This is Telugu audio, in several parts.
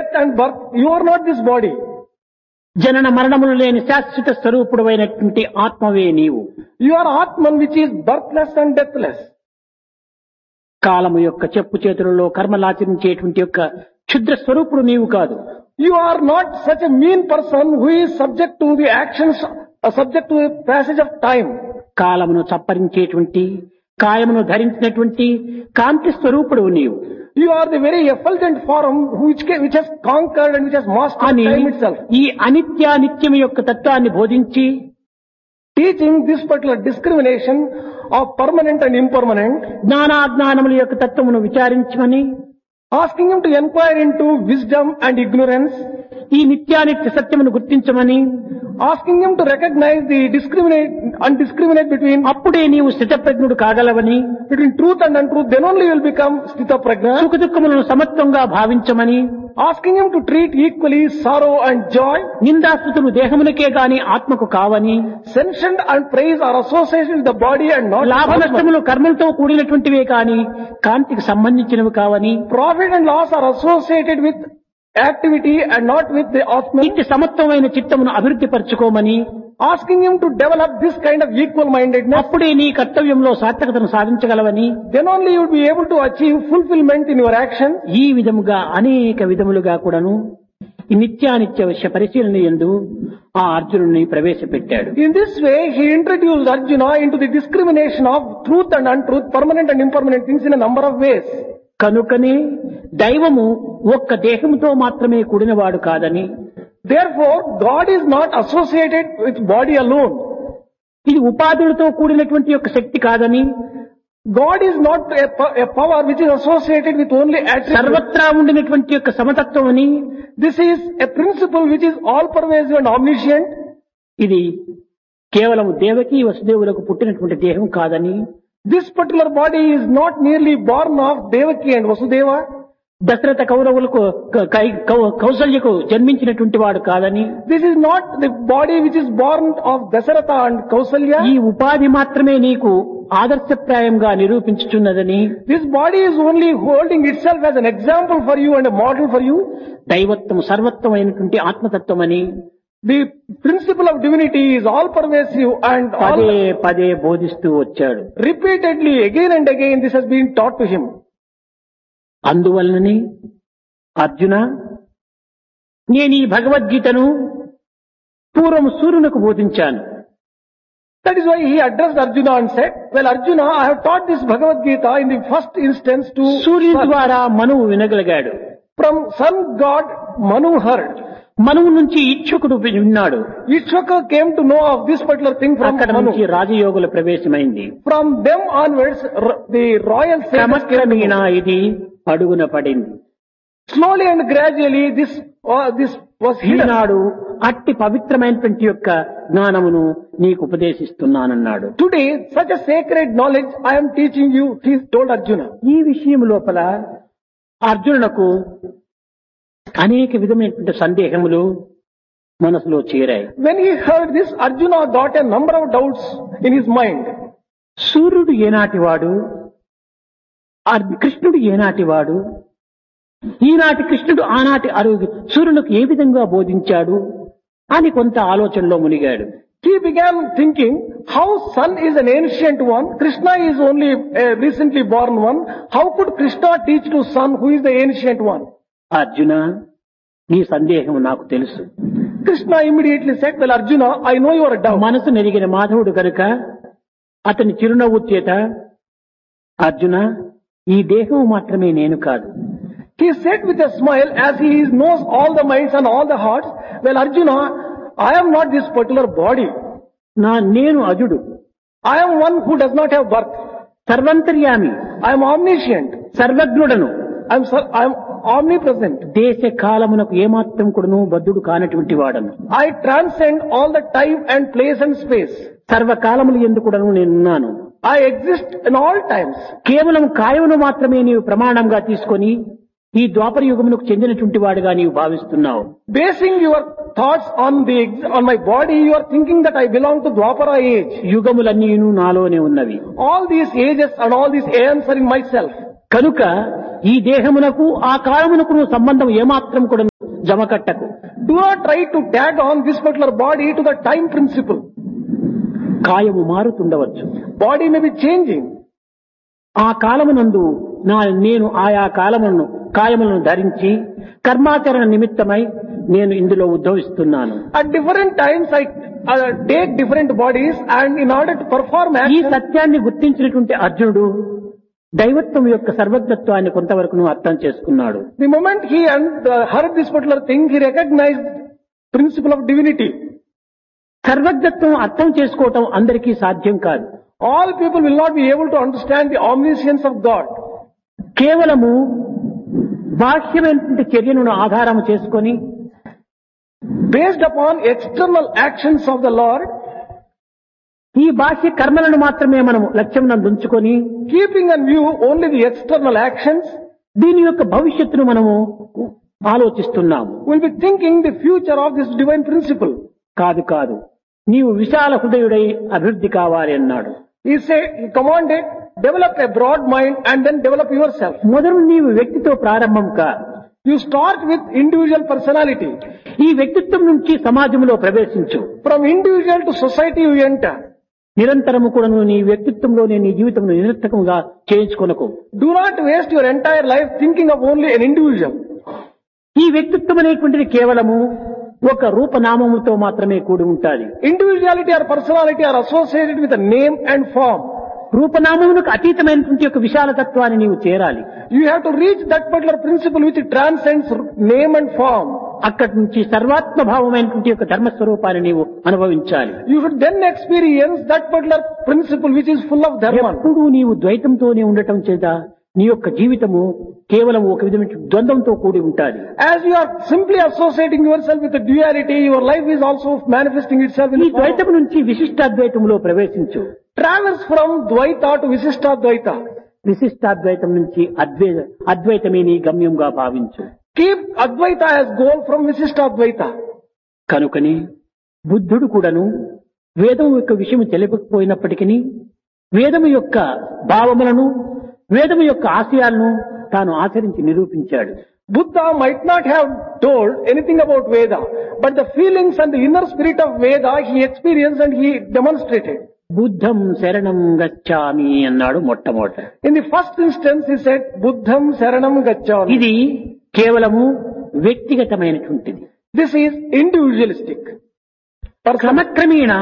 and birth, you are not this body. జనన మరణములు లేని శాశ్వత స్వరూపుడమైనటువంటి ఆత్మవే నీవు You are Atman which is birthless and deathless. కాలము యొక్క చెప్పు చేతులలో కర్మలాచరించేటువంటి యొక్క క్షుద్ర స్వరూపుడు నీవు కాదు You are not such a mean person who is subject to the actions, uh, subject to the passage of time. కాలమును చప్పరించేటువంటి కాయమును ధరించినటువంటి కాంతి స్వరూపుడు నీవు You are the very effulgent form which, ca- which has conquered and which has mastered అని time itself. ఈ అనిత్యానిత్యము యొక్క తత్వాన్ని బోధించి Teaching this particular discrimination of permanent and impermanent, జ్ఞానాజ్ఞానముల యొక్క తత్వమును విచారించమని asking him to inquire into wisdom and ignorance, ఈ నిత్యానిత్య సత్యమును గుర్తించమని asking him to recognize the discriminate and discriminate between అప్పుడే నీవు స్థితప్రజ్ఞుడు కాగలవని between truth and untruth, then only you will become Stita Prajna. సుఖ దుఃఖములను సమత్వంగా భావించమని Asking him to treat equally sorrow and joy, నిందాస్తుతులు దేహమునకే గాని ఆత్మకు కావని sentient and praise are associated with the body and not లాభ with Atman. నష్టములు కర్మలతో కూడినటువంటివే కాని కాంతికి సంబంధించినవి కావని Profit and loss are associated with activity and not with the Atman. ఇట్టి సమత్వమైన చిత్తమును అభివృద్ధి పరచుకోమని Asking him to develop this kind of equal mindedness, అప్పుడే నీ కర్తవ్యంలో సార్థకతను సాధించగలవని then only you will be able to achieve fulfillment in your actions. ఈ విధముగా అనేక విధములుగా కూడాను ఈ నిత్యానిత్య విషయ పరిశీలన ఎందు ఆ అర్జునుడిని ప్రవేశపెట్టాడు In this way, he introduced Arjuna into the discrimination of truth and untruth, permanent and impermanent things in a number of ways. కనుకనే దైవము ఒక్క దేహముతో మాత్రమే కూడినవాడు కాదని Therefore, God is not associated with body alone. ఇది ఉపాధులతో కూడినటువంటి యొక్క శక్తి కాదని God is not a, po- a power which is associated with only attributes. సర్వత్రా ఉండినటువంటి యొక్క సమతత్వం అని This is a principle which is all pervasive and omniscient. ఇది కేవలం దేవకి వసుదేవులకు పుట్టినటువంటి దేహం కాదని This particular body is not merely born of Devaki and Vasudeva. Dasharatha కౌరవులకు క- కై- కౌ- కౌసల్యకు జన్మించినటువంటి వాడు కాదని This is not the body which is born of Dasaratha and Kausalya. ఈ ఉపాధి మాత్రమే నీకు ఆదర్శప్రాయంగా నిరూపించుచున్నదని This body is only holding itself as an example for you and a model for you. దైవత్వం సర్వత్వమైనటువంటి ఆత్మతత్వమని The principle of divinity is all pervasive and పదే all పదే బోధిస్తూ వచ్చాడు repeatedly again and again this has been taught to him. అందువలనని Arjuna నేను ఈ భగవద్గీతను పూర్వం సూర్యునకు బోధించాను That is why he addressed Arjuna and said, well Arjuna, I have taught this Bhagavad Gita in the first instance to సూర్యుని sun. ద్వారా మనువు వినగలిగాడు From sun god Manu heard. మనువు నుంచి ఇచ్చుకుడు విన్నాడు Ishwaka came to know of this particular thing from అక్కడ Manu. నుంచి రాజయోగుల ప్రవేశమైంది From them onwards, r- the royal sages came to క్రమక్రమేణా know. ఇది అడుగున పడింది Slowly and gradually this, uh, this was hidden. ఈనాడు అట్టి పవిత్రమైనటువంటి యొక్క జ్ఞానమును నీకు ఉపదేశిస్తున్నానన్నాడు Today, such a sacred knowledge I am teaching you, he told Arjuna. ఈ విషయం లోపల అర్జునునకు అనేక విధమైనటువంటి సందేహములు మనసులో చేరాయి When he heard this, Arjuna got a number of doubts in his mind. సూర్యుడు ఏనాటివాడు అర్- కృష్ణుడు ఏనాటివాడు ఈనాటి కృష్ణుడు ఆనాటి అరుగు సూర్యునికి ఏ విధంగా బోధించాడు అని కొంత ఆలోచనలో మునిగాడు He began thinking, how sun is an ancient one, Krishna is only a recently born one, how could Krishna teach to sun who is the ancient one? Arjuna నీ సందేహం నాకు తెలుసు Krishna immediately said, well Arjuna, I know your doubt. మనసు నెరిగిన మాధవుడు కనుక అతని చిరునవ్వు చేత అర్జున ఈ దేహం మాత్రమే నేను కాదు He said with a smile as he knows all the minds and all the hearts, well Arjuna, I am not this particular body. నా నేను అజుడు I am one who does not have birth. సర్వంతర్యామి I am omniscient. సర్వజ్ఞుడను I am, sir, I am omnipresent. దేశ కాలమునకు ఏమాత్రం కూడాను బద్ధుడు కానటువంటి వాడను I transcend all the time and place and space. సర్వకాలములు ఎందుకుడను నేనున్నాను I exist in all times. కేవలం కాయమును మాత్రమే నీవు ప్రమాణంగా తీసుకొని ఈ ద్వాపర యుగమునకు చెందినటువంటి వాడిగా నీవు భావిస్తున్నావు Basing your thoughts on the ex- on my body, you are thinking that I belong to Dwapara age. యుగములన్నీను నాలోనే ఉన్నవి All these ages and all these aeons are in myself. కనుక ఈ దేహమునకు ఆ కాలమునకు సంబంధం ఏమాత్రం కూడా జమకట్టకు Do not try to tag on this particular body to the time principle. కాయము మారుతుండవచ్చు Body may be changing. ఆ కాలమునందు నా నేను ఆయా కాలములను కాయములను ధరించి కర్మాచరణ నిమిత్తమై నేను ఇందులో ఉద్భవిస్తున్నాను At different times I uh, take different bodies and in order to perform ఈ action, సత్యాన్ని గుర్తించినటువంటి అర్జునుడు దైవత్వం యొక్క సర్వజ్ఞత్వాన్ని కొంతవరకు అర్థం చేసుకున్నాడు the moment he and, uh, heard this particular thing, he recognized principle of divinity. సర్వజ్ఞత్వం అర్థం చేసుకోవటం అందరికీ సాధ్యం కాదు All people will not be able to understand the omniscience of God. కేవలము బాహ్యమైనటువంటి చర్యలను ఆధారం చేసుకొని Based upon external actions of the Lord, ఈ బాహ్య కర్మలను మాత్రమే మనము లక్ష్యం ఉంచుకొని keeping in view only the external actions, దీని యొక్క భవిష్యత్తును మనము ఆలోచిస్తున్నాము will be thinking the future of this divine principle. కాదు కాదు నీవు విశాల హృదయుడై అభివృద్ధి కావాలి అన్నాడు He said, he commanded, develop a broad mind and then develop yourself. మొదలు నీవు వ్యక్తితో ప్రారంభం కా You start with individual personality. ఈ వ్యక్తిత్వం నుంచి సమాజంలో ప్రవేశించు From individual to society you enter. నిరంతరము కూడా నువ్వు నీ వ్యక్తిత్వంలోనే నీ జీవితం నిరర్థకంగా చేయించుకొనకు Do not waste your entire life thinking of only an individual. ఈ వ్యక్తిత్వం అనేటువంటిది కేవలము ఒక రూపనామముతో మాత్రమే కూడి ఉంటాది Individuality or personality are associated with a name and form. రూపనామమునకు అతీతమైనటువంటి ఒక విశాల తత్వాన్ని నీవు చేరాలి You have to reach that particular principle which transcends name and form. అక్కడి నుంచి సర్వాత్మ భావమైనటువంటి యొక్క ధర్మస్వరూపాన్ని నీవు అనుభవించాలి You should then experience that particular principle which is full of dharma. ఎప్పుడూ నీవు ద్వైతంతోనే ఉండటం చేత నీ యొక్క జీవితము కేవలం ఒక విధమైన ద్వంద్వంతో కూడి ఉంటాది As you are simply associating yourself with the duality, your life is also manifesting itself in ఈ the form. ద్వైతం నుంచి విశిష్టాద్వైతంలో ప్రవేశించు Travels from Dvaita to Visishta Dvaita. విశిష్టాద్వైతం నుంచి అద్వైత అద్వైతమే నీ గమ్యంగా భావించు Keep Advaita as goal from Visishta Dvaita. కనుకని బుద్ధుడు కూడాను వేదం యొక్క విషయం తెలియకపోయినప్పటికీ వేదము యొక్క భావములను వేదము యొక్క ఆశయాలను తాను ఆచరించి నిరూపించాడు Buddha might not have told anything about Veda, but the feelings and the inner spirit of Veda he experienced and he demonstrated. బుద్ధం శరణం గచ్చామి అన్నాడు మొట్టమొదట In the first instance he said, Buddham Saranam Gacchami. ఇది కేవలము వ్యక్తిగతమైనటువంటిది This is individualistic. Person- క్రమక్రమేణ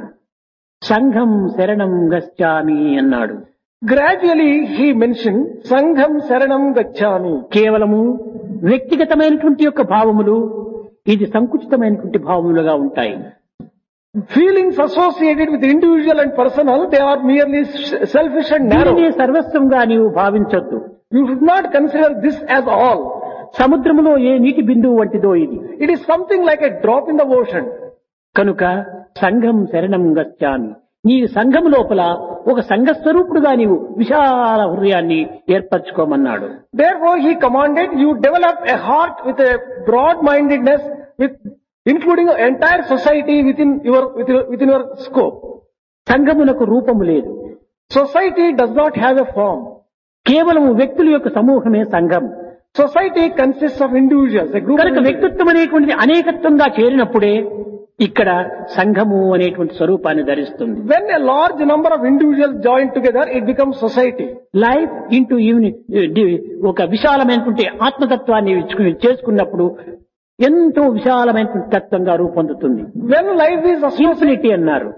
సంఘం శరణం గచ్చామి అన్నాడు Gradually he mentioned, Sangham Saranam Gacchami. కేవలము వ్యక్తిగతమైనటువంటి యొక్క భావములు ఇది సంకుచితమైనటువంటి భావములుగా ఉంటాయి Feelings associated with individual and personal, they are merely s- selfish and narrow. దీనినే సర్వస్వంగా నీవు భావించొద్దు You should not consider this as all. సముద్రములో ఏ నీటి బిందువు వంటిదో ఇది It is something like a drop in the ocean. కనుక సంఘం శరణం గచ్చామి నీ సంఘం లోపల ఒక సంఘ స్వరూపుడుగా నీవు విశాల హృదయాన్ని ఏర్పరచుకోమన్నాడు Therefore he commanded you develop a heart with a broad-mindedness with including an entire society within your, within, within your scope. సంఘమునకు రూపము లేదు Society does not have a form. కేవలం వ్యక్తుల యొక్క సమూహమే సంఘం Society consists of individuals, a group of కనుక individuals. వ్యక్తిత్వం అనేటువంటిది అనేకత్వంగా చేరినప్పుడే ఇక్కడ సంఘము అనేటువంటి స్వరూపాన్ని ధరిస్తుంది When a large number of individuals join together, it becomes society. Life into ఒక విశాలమైనటువంటి ఆత్మతత్వాన్ని ఇచ్చుకుని- చేసుకున్నప్పుడు ఎంతో విశాలమైనటువంటి తత్వంగా రూపొందుతుంది When life is associated, infinity అన్నారు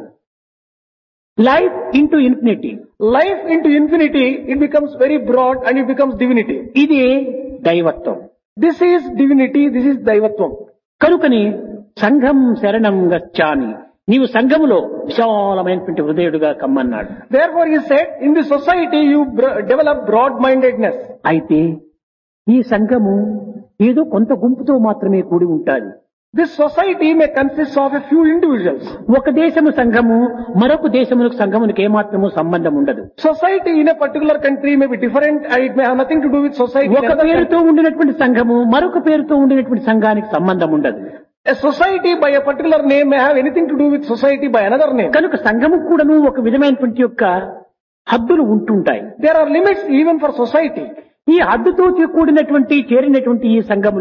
life into infinity life into infinity, it becomes very broad and it becomes divinity. ఇది దైవత్వం This is divinity, this is daivatvam. కనుకని సంఘం శరణం గచ్చామి నీవు సంఘములో విశాలమైనటువంటి హృదయుడుగా కమ్మన్నాడు Therefore he said, in the society you br- develop broad-mindedness. అయితే ఈ సంఘము ఏదో కొంత గుంపుతో మాత్రమే కూడి ఉంటాది This society may consist of a few individuals. ఒక దేశము సంఘము మరొక దేశమునకు సంఘమునకు ఏమాత్రము సంబంధం ఉండదు Society in a particular country may be different and it may have nothing to do with society. in ఒక another country. పేరుతో ఉండినటువంటి సంఘము మరొక పేరుతో ఉండినటువంటి సంఘానికి సంబంధం ఉండదు A society by a particular name may have anything to do with society by another name. కనుక సంఘము కూడాను ఒక విధమైనటువంటి యొక్క హద్దులు ఉంటుంటాయి There are limits even for society. ఈ హద్దుతో కూడినటువంటి చేరినటువంటి ఈ సంఘములు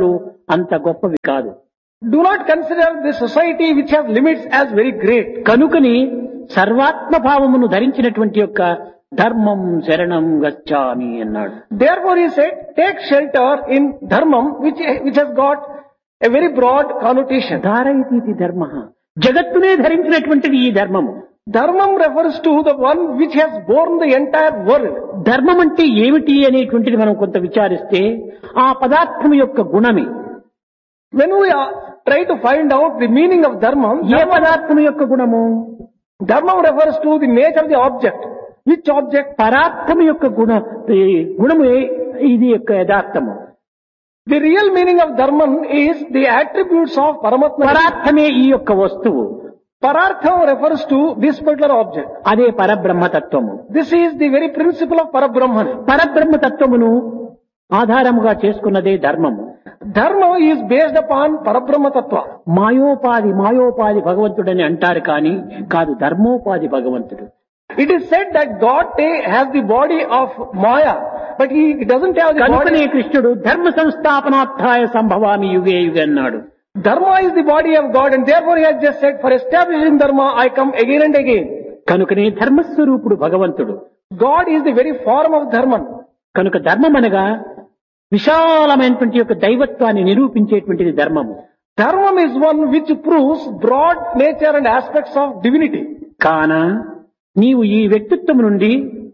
అంత గొప్పవి కాదు Do not consider this society which has limits as very great. కనుకని సర్వాత్మ భావమును ధరించినటువంటి యొక్క ధర్మం శరణం గచ్చామి అన్నాడు Therefore he said, take shelter in dharmam which, which has got a very broad connotation. ధారయతీతి ధర్మ జగత్తునే ధరించినటువంటిది ఈ ధర్మము Dharmam refers to the one which has borne the entire world. ధర్మం అంటే ఏమిటి అనేటువంటిది మనం కొంత విచారిస్తే ఆ పదార్థం యొక్క గుణమే When we uh, try to find out the meaning of dharmam, ఏ పదార్థం యొక్క గుణము dharmam refers to the nature of the object. Which object? పదార్థం యొక్క గుణ ఈ గుణమే ఇది యొక్క యథార్థము The real meaning of dharman is the attributes of Paramatma. పదార్థమే ఈ యొక్క వస్తువు Parartham refers to this particular object. అదే పరబ్రహ్మతత్వము This is the very principle of Parabrahman. పరబ్రహ్మతత్వమును ఆధారముగా చేసుకున్నదే ధర్మము Dharma is based upon Parabrahma Tattva. మాయోపాధి మాయోపాధి భగవంతుడని అంటారు కానీ కాదు ధర్మోపాధి భగవంతుడు It is said that God ta- has the body of Maya, but he doesn't have the కనుకనే body. కృష్ణుడు ధర్మ సంస్థాపనార్థాయ సంభవామి యుగే యుగే అన్నాడు Dharma is the body of God and therefore he has just said, for establishing Dharma I come again and again. కనుకనే ధర్మస్వరూపుడు భగవంతుడు God is the very form of Dharman. కనుక ధర్మం అనగా విశాలమైనటువంటి యొక్క దైవత్వాన్ని నిరూపించేటువంటిది ధర్మము Dharmam is one which proves broad nature and aspects of divinity. కాన నీవు ఈ వ్యక్తిత్వం నుండి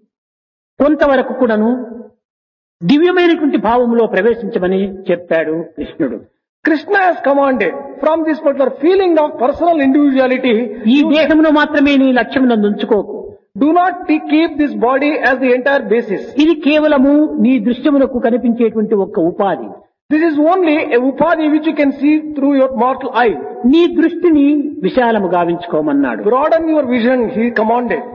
కొంతవరకు కూడాను దివ్యమైనటువంటి భావములో ప్రవేశించమని చెప్పాడు కృష్ణుడు Krishna has commanded from this particular feeling of personal individuality, ఈ దేహమును మాత్రమే నీ లక్ష్యమునందు ఉంచుకోకు do not t- keep this body as the entire basis. ఇది కేవలము నీ దృశ్యమునకు కనిపించేటువంటి ఒక్క ఉపాధి This is only a upadhi which you can see through your mortal eye. నీ దృష్టిని విశాలము గావించుకోమన్నాడు Broaden your vision, he commanded.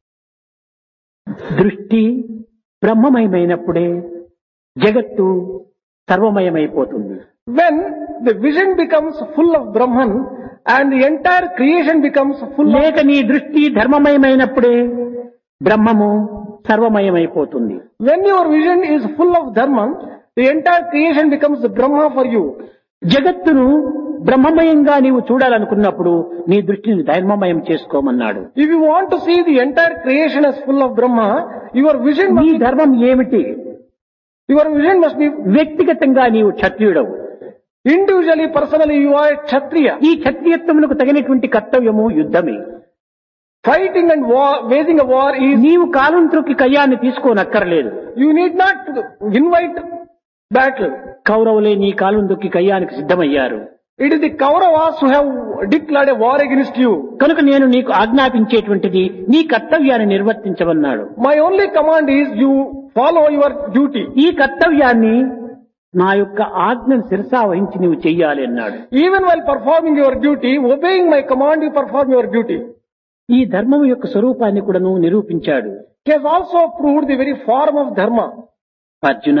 దృష్టి బ్రహ్మమయమైనప్పుడే జగత్తు సర్వమయమైపోతుంది When the vision becomes full of Brahman and the entire creation becomes full of లేక నీ దృష్టి ధర్మమయమైనప్పుడే బ్రహ్మము సర్వమయమైపోతుంది When your vision is full of Dharma, the entire creation becomes Brahma for you. జగత్తును బ్రహ్మమయంగా నీవు చూడాలనుకున్నప్పుడు నీ దృష్టిని ధర్మమయం చేసుకోమన్నాడు If you want to see the entire creation as full of Brahma, your vision నీ must, ధర్మం ఏమిటి your vision must be వ్యక్తిగతంగా నీవు క్షత్రియుడవు individually, personally, you are a Kshatriya. ఈ క్షత్రియత్వమునకు తగినటువంటి కర్తవ్యము యుద్ధమే Fighting and war, waging a war is, నీవు కాలం త్రొక్కి కయ్యాన్ని తీసుకోనక్కర్లేదు you need not invite battle. కౌరవులే నీ కాలం దొక్కి కయ్యానికి సిద్ధమయ్యారు It is the Kauravas who have declared a war against you. కనుక నేను నీకు ఆజ్ఞాపించేటువంటిది నీ కర్తవ్యాన్ని నిర్వర్తించమన్నాడు My only command is you follow your duty. ఈ కర్తవ్యాన్ని నా యొక్క ఆజ్ఞను శిరసా వహించి నీవు చెయ్యాలి అన్నాడు Even while performing your duty, obeying my command, you perform your duty. ఈ ధర్మం యొక్క స్వరూపాన్ని కూడా నువ్వు నిరూపించాడు He has also proved the very form of Dharma. Arjuna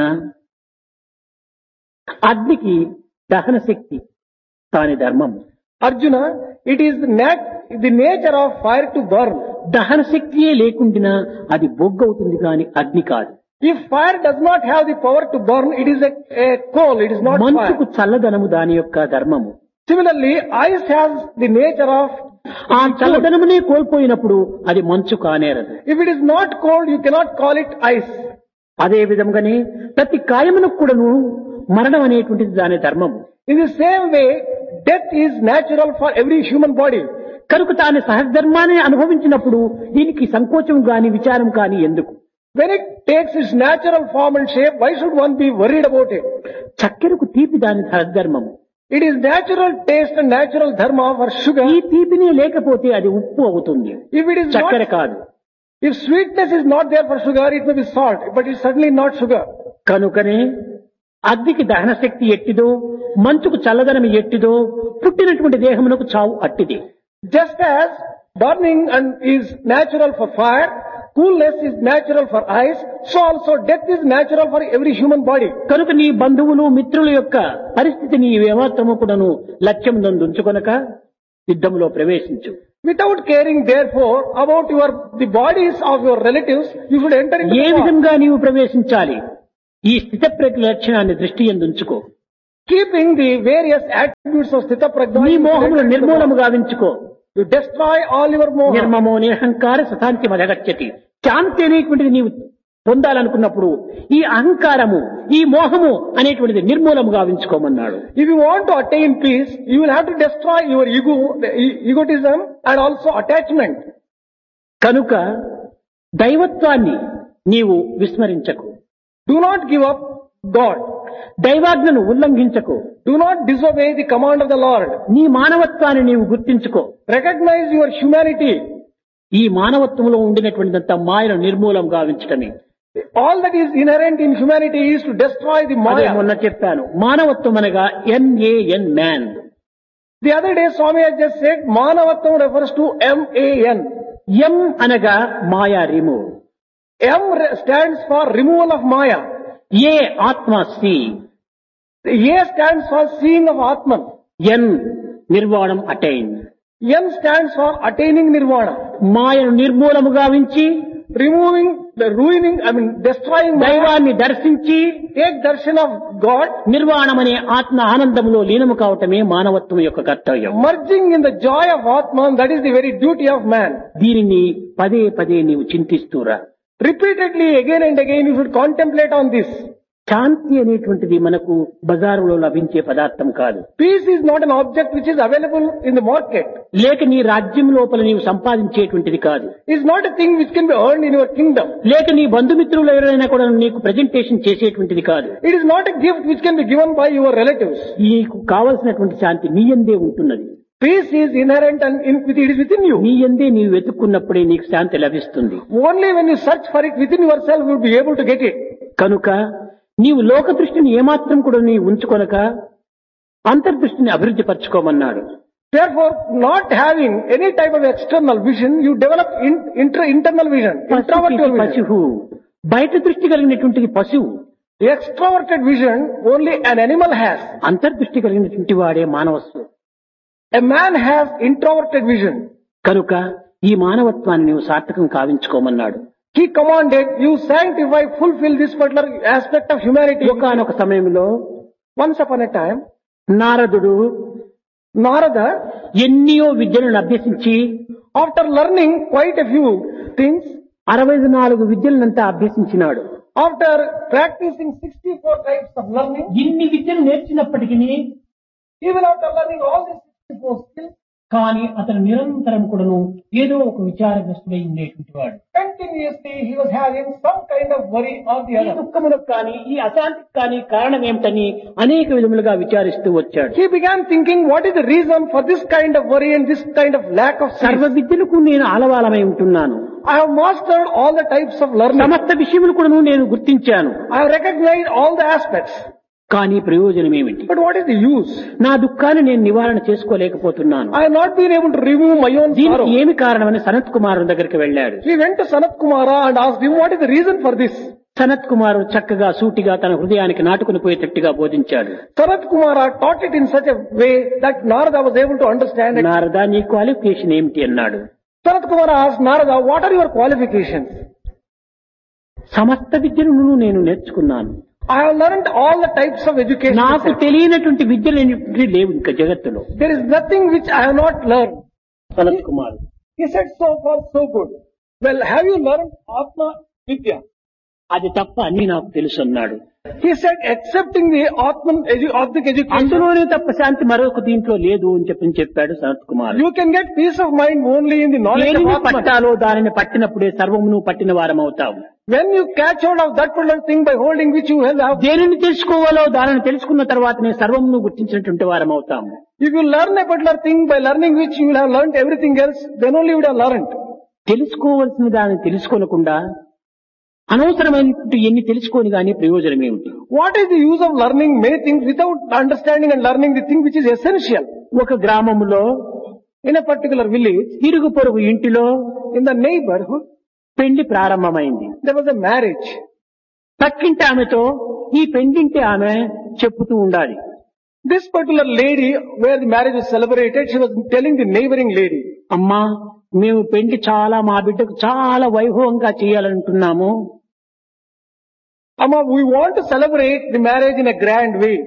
అగ్నికి దహన శక్తి దాని ధర్మము Arjuna, it is the, nat- the nature of fire to burn. దహన శక్తియే లేకుండినా అది బొగ్గవుతుంది కాని అగ్ని కాదు If fire does not have the power to burn, it is a, a coal, it is not మంచుకు fire. చల్లదనము దాని యొక్క ధర్మము Similarly, ice has the nature of, ఆ చల్లదనమునే కోల్పోయినప్పుడు అది మంచు కానేరదు if it is not cold, you cannot call it ice. అదే విధంగానే ప్రతి కాయమునకు కూడాను మరణం అనేటువంటిది దాని ధర్మము In the same way, death is natural for every human body. కనుక తాను సహధర్మాన్ని అనుభవించినప్పుడు దీనికి సంకోచం కాని విచారం కాని ఎందుకు When it takes its natural form and shape, why should one be worried about it? చక్కెరకు తీపి దాని సహధర్మము It is natural taste and natural dharma for sugar. ఈ తీపినే లేకపోతే అది ఉప్పు అవుతుంది If it is చక్కెర not, కాదు if sweetness is not there for sugar, it may be salt, but it's certainly not sugar. కనుకనే అగ్నికి దహన శక్తి ఎట్టిదో మంచుకు చల్లదనం ఎట్టిదో పుట్టినటువంటి దేహమునకు చావు అట్టిది Just as burning and is natural for fire, coolness is natural for ice, so also death is natural for every human body. కనుక నీ బంధువులు మిత్రుల యొక్క పరిస్థితిని ఏమాత్రము కూడాను లక్ష్యం నందుంచుకొనక యుద్ధంలో ప్రవేశించు Without caring therefore about your, the bodies of your relatives, you should enter into A the war. విధంగా నీవు ప్రవేశించాలి ఈ స్థితప్రజ్ఞ లక్షణాన్ని దృష్టి ఎందుంచుకో Keeping the various attributes of Sthita Prajna, నీ you మోహమును destroy- నిర్మూలము గావించుకో you destroy all your moha. నిర్మమో నిరహంకార సతాంతి మదగచ్చతి శాంతి అనేటువంటిది నీవు పొందాలనుకున్నప్పుడు ఈ అహంకారము ఈ మోహము అనేటువంటిది నిర్మూలము గావించుకోమన్నాడు If you want to attain peace, you will have to destroy your ego, the e- egotism and also attachment. కనుక దైవత్వాన్ని నీవు విస్మరించకు Do not give up God. దైవాజ్ఞను ఉల్లంఘించకు Do not disobey the command of the Lord. నీ మానవత్వాన్ని నీవు గుర్తించుకో Recognize your humanity. ఈ మానవత్వంలో ఉండినటువంటిదంత మాయను నిర్మూలం గావించటమే All that is inherent in humanity is to destroy the అదే Maya. మొన్న చెప్పాను మానవత్వం అనగా N A N man The other day Swami has just said Manavattam refers to M-A-N. M అనగా Maya remove M re- stands for removal of Maya. A ఆత్మ see The A stands for seeing of Atman. N నిర్వాణం attain N stands for attaining Nirvana. మాయను నిర్మూలము గావించి Removing, the ruining, I mean destroying Maya. దైవాన్ని దర్శించి Take darshan of God. నిర్వాణం అనే ఆత్మ ఆనందములో లీనము కావటమే మానవత్వం యొక్క కర్తవ్యం Merging in the joy of Atman, that is the very duty of man. దీనిని పదే పదే నీవు చింతిస్తూరా Repeatedly, again and again, you should contemplate on this. శాంతి అనేటువంటిది మనకు బజారులో లభించే పదార్థం కాదు Peace is not an object which is available in the market. లేక నీ రాజ్యం లోపల నీవు సంపాదించేటువంటిది కాదు It's not a thing which can be earned in your kingdom. లేక నీ బంధుమిత్రులు ఎవరైనా కూడా నీకు ప్రజెంటేషన్ చేసేటువంటిది కాదు It is not a gift which can be given by your relatives. నీకు కావలసినటువంటి శాంతి నీ యందే ఉంటున్నది Peace is inherent and in, it is within you. నీ యందే నీవు వెతుక్కున్నప్పుడే నీకు శాంతి లభిస్తుంది Only when you search for it within yourself, you will be able to get it. కనుక నీవు లోక దృష్టిని ఏమాత్రం కూడా నీ ఉంచుకొనక అంతర్దృష్టిని అభివృద్ధి పరచుకోమన్నాడు Therefore, not having any type of external vision, you develop in, inter, internal vision, introverted vision. పశువు బయట దృష్టి కలిగినటువంటిది పశువు The extroverted vision only an animal has. అంతర్దృష్టి కలిగినటువంటి వాడే మానవస్సు A man has introverted vision. కనుక ఈ మానవత్వాన్ని నీవు సార్థకం కావించుకోమన్నాడు He commanded, you sanctify, fulfill this particular aspect of humanity. ఒకనొక సమయంలో Once upon a time, నారదుడు Narada, ఎన్నియో విద్యలను అభ్యసించి after learning quite a few things, అరవై నాలుగు విద్యలనంతా అభ్యసించినాడు after practicing 64 types of learning, ఇన్ని విద్యలు నేర్చినప్పటికీ even after learning all these 64 skills, కానీ అతను నిరంతరం కూడాను ఏదో ఒక విచారగ్రస్తుడై ఉండేటువంటి వాడు continuously he was having some kind of worry or the ఈ other. దుఃఖములకు కానీ ఈ అశాంతికి కానీ కారణం ఏమిటని అనేక విధములుగా విచారిస్తూ వచ్చాడు He began thinking, what is the reason for this kind of worry and this kind of lack of సర్వ service? విద్యలకు నేను ఆలవాలమై ఉంటున్నాను I have mastered all the types of learning. సమస్త విషయములు కూడాను నేను గుర్తించాను I have recognized all the aspects. కానీ ప్రయోజనం ఏమిటి But what is the use? నా దుఃఖాన్ని నేను నివారణ చేసుకోలేకపోతున్నాను I have not been able to remove my own దీనికి sorrow. ఏమి కారణమని సనత్ కుమారు దగ్గరికి వెళ్ళాడు He went to Sanat Kumara and asked him, what is the reason for this? Sanath కుమారు చక్కగా సూటిగా తన హృదయానికి నాటుకుని పోయేటట్టుగా బోధించాడు Sanat Kumara taught it in such a way that Narada was able to understand it. నారదా నీ క్వాలిఫికేషన్ ఏమిటి అన్నాడు Sanat Kumara asked Narada, what are your qualifications? సమస్త విద్యలను నేను నేర్చుకున్నాను I have learned all the types of education. నాకు తెలియనటువంటి విద్యలు అనేటువంటివి లేవు ఇంకా జగత్తులో There is nothing which I have not learned. Sanath Kumar He said, so far, so good. Well, have you learned Atma Vidya? అది తప్ప అన్ని నాకు తెలుసు అన్నాడు He said, accepting the Atman edu- Atmic education, అందులోనే తప్ప శాంతి మరొక దీంట్లో లేదు అని చెప్పి చెప్పాడు Sanath Kumar you can get peace of mind only in the knowledge of దేనిని Atman. పట్టాలో దానిని పట్టినప్పుడే సర్వమును పట్టిన వారం అవుతాము When you catch hold of that particular thing by holding which you will have, దేనిని తెలుసుకోవాలో దానిని తెలుసుకున్న తర్వాతనే సర్వమును గుర్తించినటువంటి వారం అవుతాము if you learn a particular thing by learning which you will have learned everything else, then only you would have learned. తెలుసుకోవలసిన దాన్ని తెలుసుకోనకుండా అనవసరమైనటువంటి ఎన్ని తెలుసుకొని కానీ ప్రయోజనం ఏమిటి What is the use of learning many things without understanding and learning the thing which is essential? ఒక గ్రామములో In a particular village, ఇరుగు పొరుగు ఇంటిలో in the neighborhood, పెళ్లి ప్రారంభమైంది there was a marriage. పక్కింటి ఆమెతో ఈ పెండింటి ఆమె చెప్పుతూ ఉండాలి This particular lady, where the marriage was celebrated, she was telling the neighboring lady, అమ్మా మేము పెళ్లి చాలా మా బిడ్డకు చాలా వైభవంగా చేయాలంటున్నాము Amma, we want to celebrate the marriage in a grand way.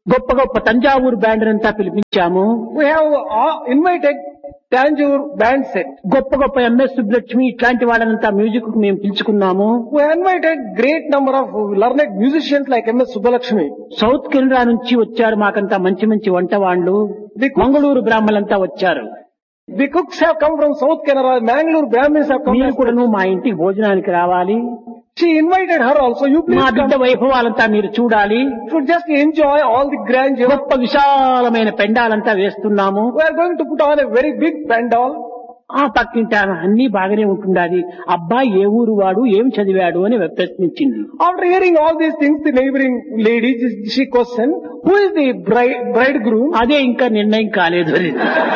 గొప్ప గొప్ప తంజావూరు బ్యాండ్ అంతా పిలిపించాము We have uh, invited Tanjore band set. గొప్ప గొప్ప ఎంఎస్ సుబ్బలక్ష్మి ఇట్లాంటి వాళ్ళనంతా మ్యూజిక్ కు మేము పిలుచుకున్నాము We invited great number of learned musicians like M.S. Subbalakshmi. South Canada నుంచి వచ్చారు మాకంతా మంచి మంచి వంట వాళ్ళు The- మంగళూరు బ్రాహ్మలంతా వచ్చారు The cooks have come from South Canara, Mangalore Brahmins have come. మీరు కూడాను మా ఇంటికి భోజనానికి రావాలి She invited her also. You please మా come. బిడ్డ వైభవాలంతా మీరు చూడాలి You should just enjoy all the grandeur. గొప్ప విశాలమైన పెండాలంతా వేస్తున్నాము We are going to put on a very big pandal. ఆ పక్కింటి ఆమె అన్ని బాగానే ఉంటుండాలి అబ్బాయి ఏ ఊరు వాడు ఏం చదివాడు అని ప్రశ్నించింది After hearing all these things, the neighboring lady, she questioned, who is the bride, bridegroom? అదే ఇంకా నిర్ణయం కాలేదు అని.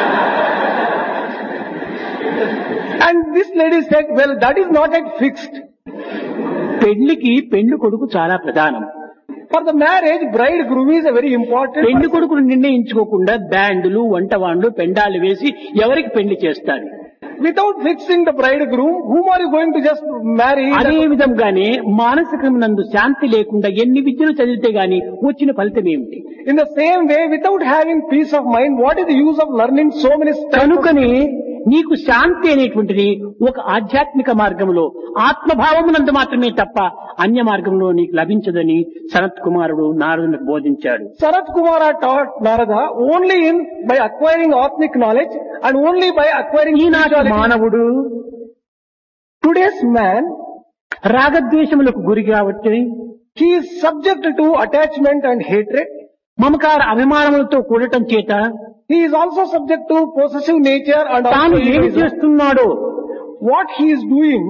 And this lady said, well, that is not yet fixed. పెళ్లికి పెళ్లి కొడుకు చాలా ప్రధానం For the marriage, bridegroom is a very important. పెళ్లి కొడుకును నిర్ణయించుకోకుండా బ్యాండులు వంటవాండ్లు పెండాలు వేసి ఎవరికి పెళ్లి చేస్తారు Without fixing the bridegroom, whom are you going to just marry? అదే విధంగానే మానసికమునందు శాంతి లేకుండా ఎన్ని విద్యలు చదివితే గాని వచ్చిన ఫలితం ఏమిటి In the same way, without having peace of mind, what is the use of learning so many stuff? కనుకనే నీకు శాంతి అనేటువంటిది ఒక ఆధ్యాత్మిక మార్గంలో ఆత్మభావమునందు మాత్రమే తప్ప అన్య మార్గంలో నీకు లభించదని సనత్ కుమారుడు నారదునికి బోధించాడు Sarat Kumara taught Narada only in by acquiring Atmic knowledge and only by acquiring ఈనాటి spirituality. మానవుడు Today's man, రాగద్వేషములకు గురి కాబట్టి he is subject to attachment and hatred. మమకార అభిమానములతో కూడటం చేత He is also subject to possessive nature and తాను also ఏమి egoism. చేస్తున్నాడో what he is doing,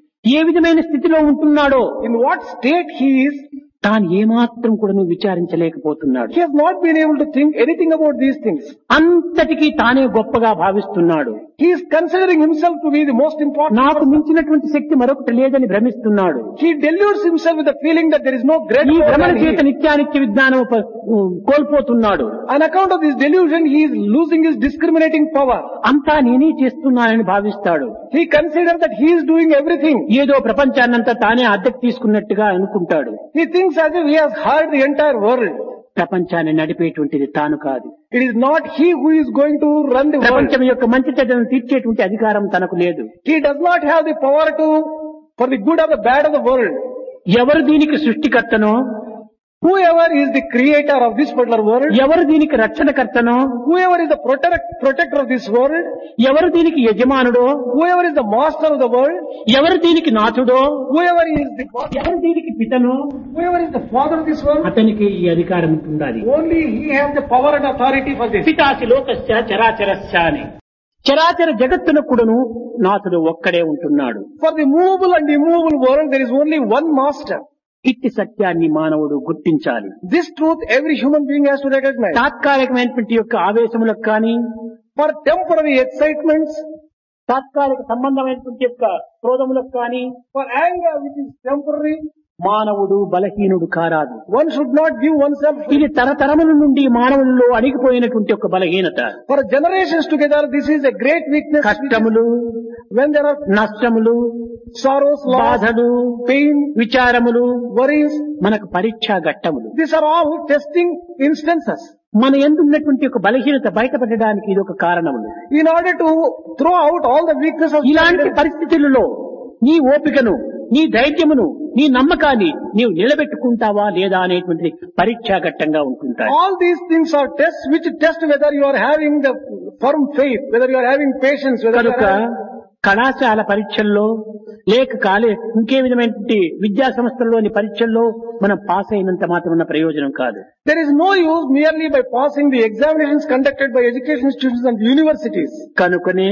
ఏ విధమైన స్థితిలో ఉంటున్నాడో in what state he is, తాను ఏమాత్రం కూడా విచారించలేకపోతున్నాడు he has not been able to think anything about these things. అంతటికీ తానే గొప్పగా భావిస్తున్నాడు He is considering himself to be the most important. నాకు మించినటువంటి శక్తి మరొకటి లేదని భ్రమిస్తున్నాడు He deludes himself with the feeling that there is no great ఈ power భ్రమణ than he. చేత నిత్యానిత్య విజ్ఞానం ప- కోల్పోతున్నాడు On account of this delusion, he is losing his discriminating power. అంతా నేనే చేస్తున్నానని భావిస్తాడు He considers that he is doing everything. ఏదో ప్రపంచాన్నంతా తానే అద్దెకు తీసుకున్నట్టుగా అనుకుంటాడు He thinks as if he has heard the entire world. ప్రపంచాన్ని నడిపేటువంటిది తాను కాదు It is not he who is going to run the world. ప్రపంచం యొక్క మంచి చెడ్డను తీర్చేటువంటి అధికారం తనకు లేదు He does not have the power to, for the good or the bad of the world. ఎవరు దీనికి సృష్టికర్తనో Whoever is the creator of this particular world, ఎవరు దీనికి రక్షణకర్తనో whoever is the protect, protector of this world, ఎవరు దీనికి యజమానుడో whoever is the master of the world, ఎవరు దీనికి నాథుడో whoever is the ఎవరు దీనికి పితనో whoever is the father of this world, అతనికి ఈ అధికారం ఉంటుండాలి only he has the power and authority for this. పితాసి లోకస్య చరాచరస్య అని చరాచర జగత్తునకుడును నాథుడు ఒక్కడే ఉంటున్నాడు For the movable and immovable world, there is only one master. ఇట్టి సత్యాన్ని మానవుడు గుర్తించాలి This truth every human being has to recognize. తాత్కాలికమైనటువంటి యొక్క ఆవేశములకు కానీ For temporary excitements, తాత్కాలిక సంబంధమైనటువంటి యొక్క క్రోధములకు కానీ for anger which is temporary, మానవుడు బలహీనుడు కారాదు one should not give oneself. ఇది తరతరముల నుండి మానవుల్లో అడిగిపోయినటువంటి ఒక బలహీనత For generations together, this is a great weakness. which is- కష్టములు When there are నష్టములు sorrows, loss, బాధలు pain, విచారములు worries, మనకు పరీక్షా ఘట్టములు these are all testing instances. మన ఎందున్నటువంటి ఒక బలహీనత బయటపడడానికి ఇది ఒక కారణములు In order to throw out all the weaknesses, ఇలాంటి పరిస్థితులలో నీ ఓపికను నీ ధైర్యమును నీ నమ్మకాన్ని నీవు నిలబెట్టుకుంటావా లేదా అనేటువంటిది పరీక్షా ఘట్టంగా ఉంటుంటాయి all these things are tests which test whether you are having the firm faith, whether you are having patience, whether you కనుక are having కళాశాల పరీక్షల్లో లేక కాలే ఇంకే విధమైనటువంటి విద్యా సంస్థల్లోని పరీక్షల్లో మనం పాస్ అయినంత మాత్రం ప్రయోజనం కాదు There is no use merely by passing the examinations conducted by education institutions and universities. కనుకనే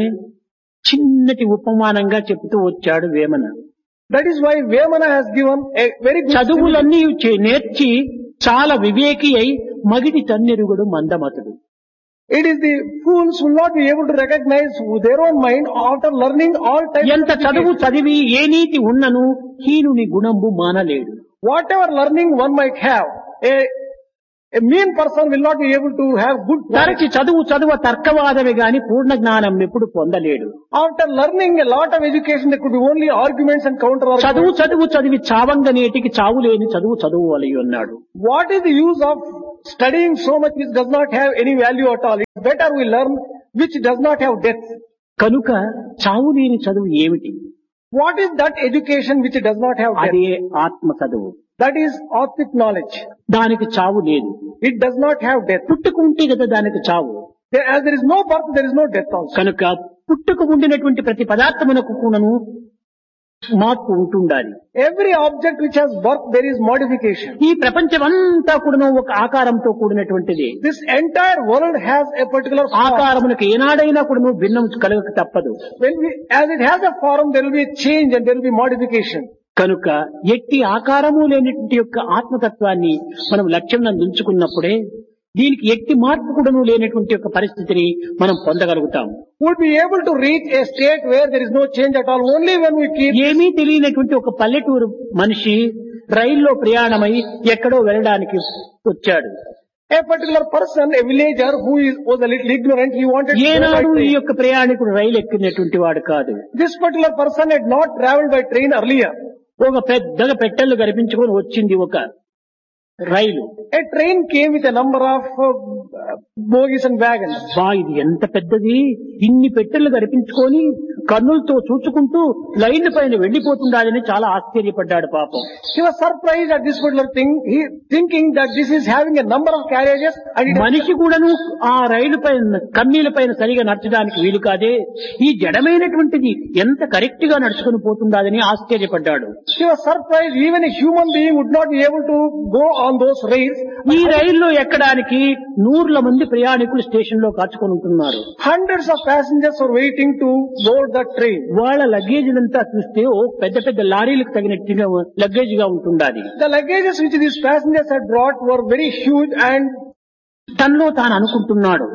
చిన్నటి ఉపమానంగా చెబుతూ వచ్చాడు Vemana That is why Vemana has given a very good చదువులన్నీ చే- నేర్చి చాలా వివేకి అయి మగిడి తన్నెరుగుడు మందమతుడు It is the fools who will not be able to recognize their own mind after learning all types ఎంత of చదువు education. చదివి ఏ నీతి ఉన్నను హీనుని గుణంబు మానలేడు Whatever learning one might have, a, a mean person will not be able to have good quality. తరచి చదువు చదువ తర్కవాదమే గాని పూర్ణ జ్ఞానం ఎప్పుడు పొందలేడు After learning a lot of education, there could be only arguments and counter చదువు arguments. చదువు చదివి చావంగ నేటికి చావు లేని చదువు చదువు వలయి అన్నాడు What is the use of studying so much which does not have any value at all. It's better we learn which does not have depth. కనుక చావు లేని చదువు ఏమిటి What is that education which does not have depth? అదే ఆత్మ చదువు That is authentic knowledge. దానికి చావు లేదు It does not have depth. పుట్టుక ఉంటే కదా దానికి చావు There, as there is no birth, there is no death also. కనుక పుట్టుక ఉండినటువంటి ప్రతి పదార్థమునకు కూడాను మార్పు ఉంటుండాలి Every object which has birth, there is modification. ఈ ప్రపంచమంతా కూడాను ఒక ఆకారంతో కూడినటువంటిది This entire world has a particular form. ఆకారమునకు ఏనాడైనా కూడాను భిన్నం కలగక తప్పదు When we, as it has a form, there will be a change and there will be modification. కనుక ఎట్టి ఆకారము లేనటువంటి యొక్క ఆత్మతత్వాన్ని మనం లక్ష్యం ఉంచుకున్నప్పుడే దీనికి ఎట్టి మార్పు కూడాను లేనటువంటి యొక్క పరిస్థితిని మనం పొందగలుగుతాం Would be able to reach a state where there is no change at all only when we keep ఏమీ తెలియనటువంటి ఒక పల్లెటూరు మనిషి రైల్లో ప్రయాణమై ఎక్కడో వెళ్ళడానికి వచ్చాడు a particular person, a villager who is, was a little ignorant, he wanted to go by ఏనాడు ఈ train. యొక్క ప్రయాణికుడు రైలు ఎక్కినటువంటి వాడు కాదు This particular person had not traveled by train earlier. ఒక పెద్దగా పెట్టెలు కనిపించుకొని వచ్చింది ఒక రైలు A train came with a number of uh, bogies and wagons. బా ఇది ఎంత పెద్దది ఇన్ని పెట్టెలు కనిపించుకొని కన్నులతో చూచుకుంటూ లైన్ పైన వెళ్లిపోతుండాలని చాలా ఆశ్చర్యపడ్డాడు పాపం He was surprised at this particular thing, he thinking that this is having a number of carriages and it మనిషి కూడాను ఆ రైలు పైన కమ్మీల పైన సరిగా నడచడానికి వీలు కాదే ఈ జడమైనటువంటిది ఎంత కరెక్ట్ గా నడుచుకుని పోతుండాలని ఆశ్చర్యపడ్డాడు he was surprised even a human being would not be able to go on those rails. ఈ రైల్లో ఎక్కడానికి నూర్ల మంది ప్రయాణికులు స్టేషన్ లో కాచుకొని ఉంటున్నారు Hundreds of passengers were waiting to board the train. వాళ్ళ లగేజీలంతా చూస్తే ఓ పెద్ద పెద్ద లారీలకు తగినట్టుగా లగేజ్ గా ఉంటుండాలి The luggages which these passengers had brought were very huge and తనలో తాను అనుకుంటున్నాడు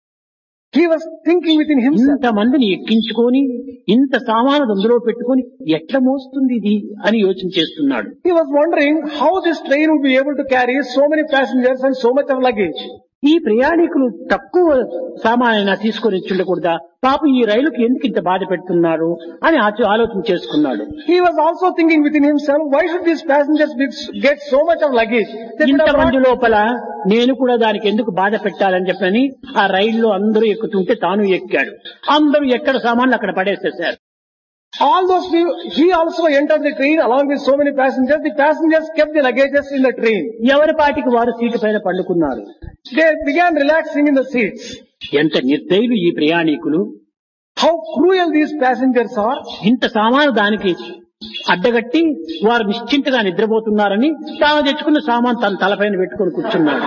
he was thinking within himself, ఇంత మందిని ఎక్కించుకొని ఇంత సామాను అందులో పెట్టుకొని ఎట్లా మోస్తుంది ఇది అని యోచన చేస్తున్నాడు he was wondering how this train would be able to carry so many passengers and so much of luggage. ఈ ప్రయాణికులు తక్కువ సామానైనా తీసుకొని వచ్చి ఉండకూడదా పాపం ఈ రైలుకి ఎందుకు ఇంత బాధ పెడుతున్నారు అని ఆచ- ఆలోచన చేసుకున్నాడు He was also thinking within himself, why should these passengers be, get so much of luggage? They could have ఇంతమంది brought, లోపల నేను కూడా దానికి ఎందుకు బాధ పెట్టాలని చెప్పని ఆ రైల్లో అందరూ ఎక్కుతుంటే తాను ఎక్కాడు అందరూ ఎక్కడ సామాన్లు అక్కడ పడేసేశారు all those people, he also entered the train along with so many passengers. The passengers kept the luggages in the train. ఎవరి పాటికి వారు సీటు పైన పండుకున్నారు They began relaxing in the seats. ఎంత నిర్దయులు ఈ ప్రయాణికులు How cruel these passengers are. ఇంత సామాను దానికి అడ్డగట్టి వారు నిశ్చింతగా నిద్రపోతున్నారని తాను తెచ్చుకున్న సామాన్ తన తలపైన పెట్టుకొని కూర్చున్నాడు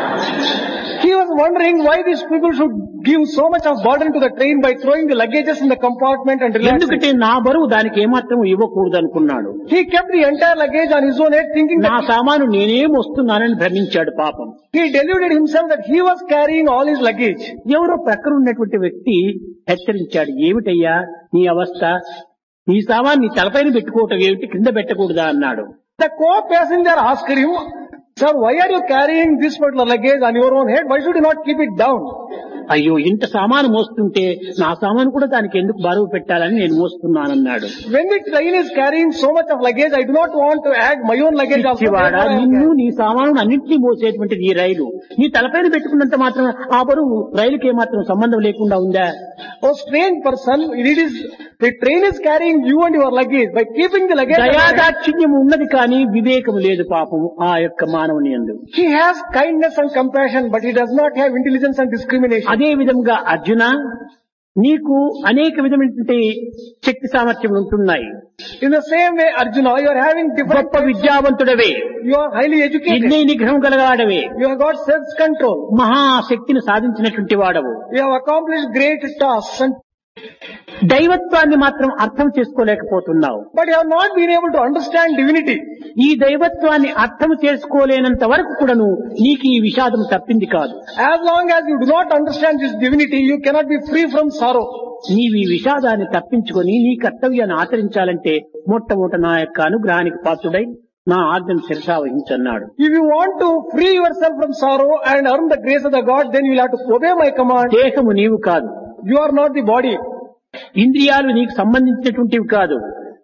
He was wondering why these people should give so much of burden to the train by throwing the luggages in the compartment and relaxing. ఎందుకంటే నా బరువు దానికి ఏమాత్రం ఇవ్వకూడదు అనుకున్నాడు He kept the entire luggage on his own head thinking నా that సామాను నేనేం వస్తున్నానని భ్రమించాడు పాపం he deluded himself that he was carrying all his luggage. ఎవరో ప్రక్కన ఉన్నటువంటి వ్యక్తి హెచ్చరించాడు ఏమిటయ్యా నీ అవస్థ నీ సామాన్ నీ తలపైన పెట్టుకోవటం ఏమిటి కింద పెట్టకూడదా అన్నాడు The co-passenger asked him, Sir, why are you carrying this particular luggage on your own head? Why should you not keep it down? అయ్యో ఇంత సామాను మోస్తుంటే నా సామాను కూడా దానికి ఎందుకు బరువు పెట్టాలని నేను మోస్తున్నానన్నాడు When the train is carrying so much of luggage, I do not want to add my own luggage also. పిచ్చివాడా Therefore I am నిన్ను carrying. నీ సామాను అన్నింటినీ మోసేటువంటిది ఈ రైలు నీ తలపైన పెట్టుకున్నంత మాత్రం ఆ బరువు రైలుకి ఏమాత్రం సంబంధం లేకుండా ఉందా Oh strange person, it is, the train is carrying you and your luggage. By keeping the luggage, on your head, దయాదాక్షిణ్యం ఉన్నది కానీ వివేకం లేదు పాపం ఆ యొక్క మానవుని యందు he has kindness and compassion, but he does not have intelligence and discrimination. అదే విధంగా అర్జున నీకు అనేక విధమైనటువంటి శక్తి సామర్థ్యములు ఉంటున్నాయి In the same way, Arjuna, you are having different, గొప్ప విద్యావంతుడవే you are highly educated. ఇంద్రియ నిగ్రహం కలగాడవే You have got self-control. మహాశక్తిని సాధించినటువంటి వాడవు You have accomplished great tasks and దైవత్వాన్ని మాత్రం అర్థం చేసుకోలేకపోతున్నావు But you have not been able to understand divinity. ఈ దైవత్వాన్ని అర్థం చేసుకోలేనంత వరకు కూడాను నీకు ఈ విషాదం తప్పింది కాదు As long as you do not understand this divinity, you cannot be free from sorrow. నీవు ఈ విషాదాన్ని తప్పించుకొని నీ కర్తవ్యాన్ని ఆచరించాలంటే మొట్టమొదట నా యొక్క అనుగ్రహానికి పాత్రుడై నా ఆజ్ఞను శిరసావహించన్నాడు If you want to free yourself from sorrow and earn the grace of the God, then you will have to obey my command. దేహము నీవు కాదు You are not the body. ఇంద్రియాలు నీకు సంబంధించినటువంటివి కాదు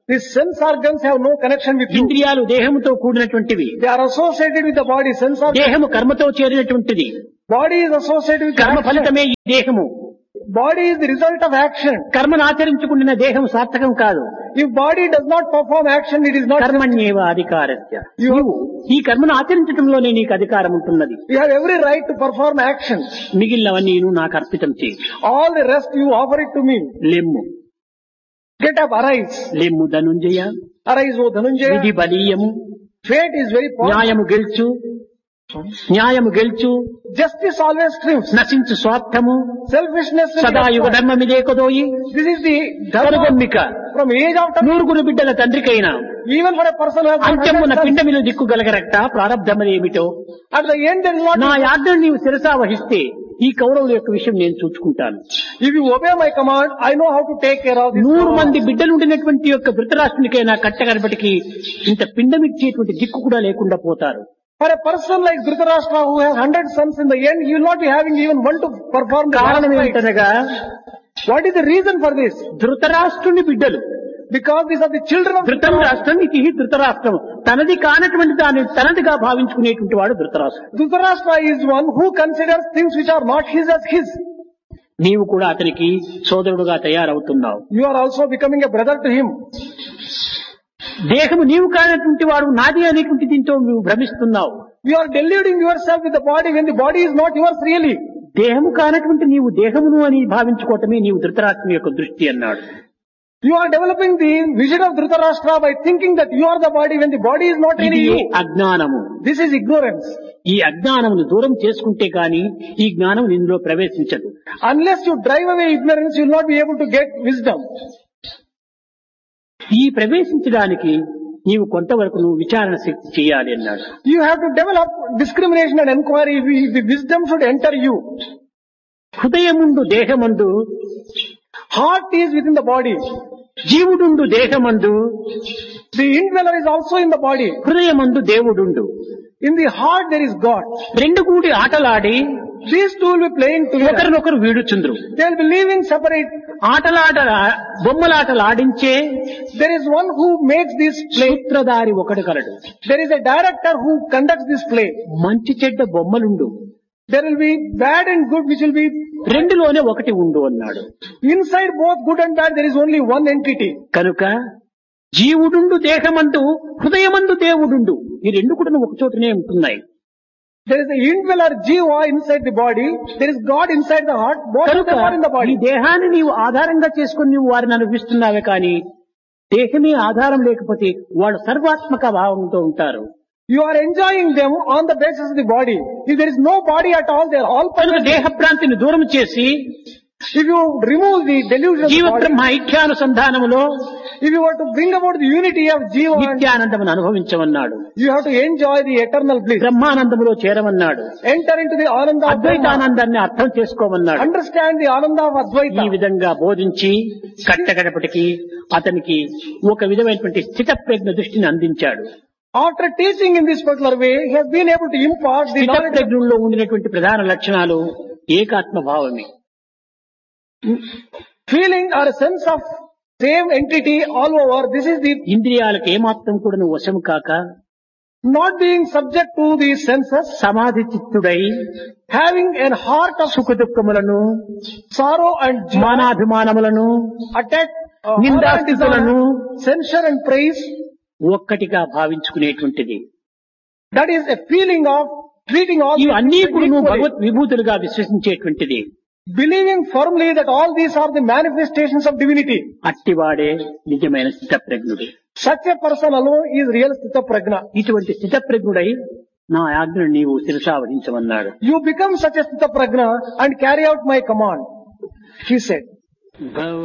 The sense organs have no connection with you. ఇంద్రియాలు దేహముతో కూడినటువంటివి They are associated with the body. Sense organs. దేహము కర్మతో చేరినటువంటిది Body is associated with కర్మ action. ఫలితమే ఈ దేహము Body is the result of action. కర్మను ఆచరించుకున్న దేహం సార్థకం కాదు If body does not perform action, it is not. కర్మణ్యేవ అధికారస్య You- నీవు ఈ కర్మను ఆచరించడంలోనే నీకు అధికారం ఉంటున్నది You have every right to perform action. మిగిలినవన్నీ నువ్వు నాకు అర్పితం చేయి All the rest you offer it to me. లెమ్ము Get up, arise. లెమ్ము ధనుంజయ Arise, O విధి Dhananjaya. బలీయము Fate is very powerful. న్యాయము గెలుచు న్యాయము గెలుచు Justice always triumphs. నశించు స్వార్థము Selfishness will సదా యుగ be ధర్మమిదే కొదోయి This is the dharma కనుగొమ్మిక from age after నూరుగురు బిడ్డల తండ్రికైనా even for a person who has got అంత్యమున 100 sons, పిండమిలు దిక్కుగలగరట ప్రారంధమనేమిటో at the end there is నా not యాజ్ఞను నీవు శిరసా వహిస్తే ఈ కౌరవుల యొక్క విషయం నేను చూసుకుంటాను if you obey my command I know how to take care of this నూరు power. మంది బిడ్డలుండినటువంటి యొక్క ధృతరాష్ట్రునికైనా కట్టగడపటికి ఇంత పిండమిచ్చేటువంటి దిక్కు కూడా లేకుండా పోతారు For a person like Dhritarashtra who has 100 sons in the end he will not be having even one to perform the కారణం last rite. ఏమిటనగా What is the reason for this? ధృతరాష్ట్రుని బిడ్డలు Because these are the children of ధృతం రాష్ట్రం ఇది ధృతరాష్ట్రం తనది కానటువంటి దాన్ని తనదిగా భావించుకునేటువంటి వాడు ధృతరాష్ట్రం Dhritarashtra is one who considers things which are not his as his. నీవు కూడా అతనికి సోదరుడుగా తయారవుతున్నావు You are also becoming a brother to him. దేహము నీవు కానటువంటి వాడు నాది అనేటువంటి దీంతో నువ్వు భ్రమిస్తున్నావు You are deluding yourself with the body when the body is not yours really. దేహము కానటువంటి నీవు దేహమును అని భావించుకోవటమే నీవు ధృతరాష్ట్రం యొక్క దృష్టి అన్నాడు You are developing the vision of Dhritarashtra by thinking that you are the body when the body is not ఇది really you. అజ్ఞానము This is ignorance. ఈ అజ్ఞానమును దూరం చేసుకుంటే గాని ఈ జ్ఞానం ఇందులో ప్రవేశించదు Unless you drive away ignorance, you will not be able to get wisdom. ఈ ప్రవేశించడానికి నీవు కొంతవరకు నువ్వు విచారణ శక్తి చేయాలి అన్నాడు You have to develop discrimination and inquiry. if The wisdom should enter you. హృదయముండు దేహమందు Heart is within the body. జీవుడుండు దేహమందు The indweller is also in the body. హృదయమందు దేవుడుండు In the heart there is God. రెండు కూడి ఆటలాడి These two will be playing together. ఒకరినొకరు వీడుచుండ్రు They will be living separate. ఆటలాట బొమ్మలాటలాడించే There is one who makes this play. సూత్రధారి ఒకడు కలడు There is a director who conducts this play. మంచి చెడ్డ బొమ్మలుండు There will be bad and good which will be రెండులోనే ఒకటి ఉండు అన్నాడు inside both good and bad. There is only one entity. కనుక జీవుడుండు దేహమందు హృదయమందు దేవుడుండు ఈ రెండు కూడా ఒక చోటనే ఉంటున్నాయి There is the indweller jiva inside the body. There is God inside the heart. Both of కనుక them are in the ఈ body. దేహాన్ని నీవు ఆధారంగా చేసుకుని నీవు వారిని అనుభవిస్తున్నావే కానీ దేహమే ఆధారం లేకపోతే వాళ్ళు సర్వాత్మక భావంతో ఉంటారు You are enjoying them on the basis of the body. If there is no body at all, they are all కనుక permanent. దేహ భ్రాంతిని దూరం చేసి If you remove the delusion of జీవ the body, Brahma ఐక్యానుసంధానములో if you were to bring about the unity of jiva, and నిత్యానందమును అనుభవించమన్నాడు you have to enjoy the eternal bliss. బ్రహ్మానందములో చేరమన్నాడు Enter into the ananda of Brahma. అద్వైతానందాన్ని అర్థం చేసుకోమన్నాడు Understand the ananda of ఈ Advaita. విధంగా బోధించి కట్టగడపటికి అతనికి ఒక విధమైనటువంటి స్థిత ప్రజ్ఞ దృష్టిని అందించాడు After teaching in this particular way, he has been able to impart the స్థిత knowledge. of- ప్రజ్ఞుల్లో ఉండినటువంటి ప్రధాన లక్షణాలు ఏకాత్మ భావమే feeling or a sense of same entity all over. This is the ఇంద్రియాలకు ఏమాత్రం కూడా నువ్వు వశము కాక not being subject to the senses, సమాధి చిత్తుడై having a heart of సుఖ దుఃఖములను sorrow and joy, మానాభిమానములను attack, uh, నిందాస్థితులను censure and praise. ఒక్కటిగా భావించుకునేటువంటిది That is a feeling of treating all these ఇవన్నీ things కూడా నువ్వు equally. Bhagwat విభూతులుగా విశ్వసించేటువంటిది Believing firmly that all these are the manifestations of divinity. అట్టివాడే నిజమైన స్థితప్రజ్ఞుడు Such a person alone is real Sthita Prajna. ఇటువంటి స్థితప్రజ్ఞుడై నా ఆజ్ఞను నీవు శిరసావహించమన్నాడు You become such a Sthita Prajna and carry out my command. He said. భవ